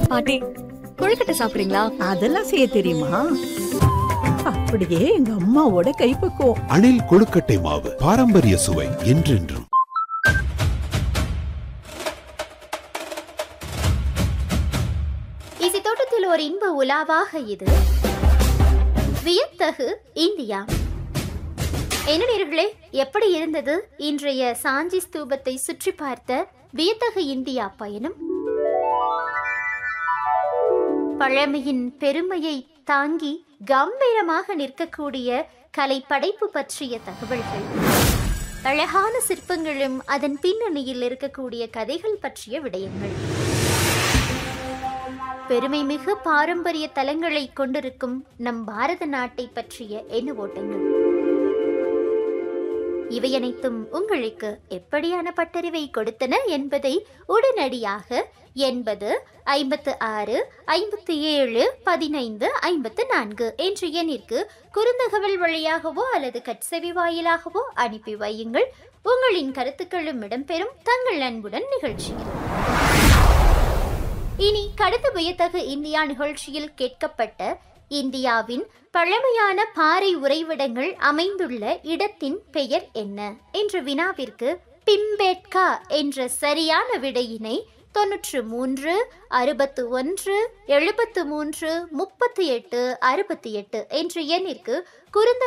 பாட்டி கொழுக்கட்டை சாப்பிடுறீங்களா அதெல்லாம் செய்ய தெரியுமா அப்படியே எங்க அம்மாவோட கைப்பக்குவம் அணில் கொழுக்கட்டை மாவு பாரம்பரிய சுவை என்றென்றும் இசை தோட்டத்தில் ஒரு இன்ப உலாவாக இது வியத்தகு இந்தியா என்ன நேர்களே எப்படி இருந்தது இன்றைய சாஞ்சி ஸ்தூபத்தை சுற்றி பார்த்த வியத்தகு இந்தியா பயணம் பழமையின் பெருமையை தாங்கி கம்பீரமாக நிற்கக்கூடிய கலை படைப்பு பற்றிய தகவல்கள் அழகான சிற்பங்களும் அதன் பின்னணியில் இருக்கக்கூடிய கதைகள் பற்றிய விடயங்கள் பெருமைமிகு பாரம்பரிய தலங்களை கொண்டிருக்கும் நம் பாரத நாட்டை பற்றிய எண்ண ஓட்டங்கள் இவை அனைத்தும் உங்களுக்கு எப்படியான பட்டறிவை கொடுத்தன என்பதை உடனடியாக எண்பது ஐம்பத்து ஆறு ஐம்பத்தி ஏழு பதினைந்து ஐம்பத்து நான்கு என்ற எண்ணிற்கு குறுந்தகவல் வழியாகவோ அல்லது கட்செவி வாயிலாகவோ அனுப்பி வையுங்கள் உங்களின் கருத்துக்களும் இடம்பெறும் தங்கள் அன்புடன் நிகழ்ச்சியில் இனி கடந்த வியத்தகு இந்தியா நிகழ்ச்சியில் கேட்கப்பட்ட இந்தியாவின் பழமையான பாறை உறைவிடங்கள் அமைந்துள்ள இடத்தின் பெயர் என்ன என்ற வினாவிற்கு பிம்பேட்கா என்ற சரியான விடையினை தொன்னூற்று மூன்று அறுபத்து ஒன்று எழுபத்து மூன்று முப்பத்தி எட்டு அறுபத்தி எட்டு என்ற எண்ணிற்கு குறுந்த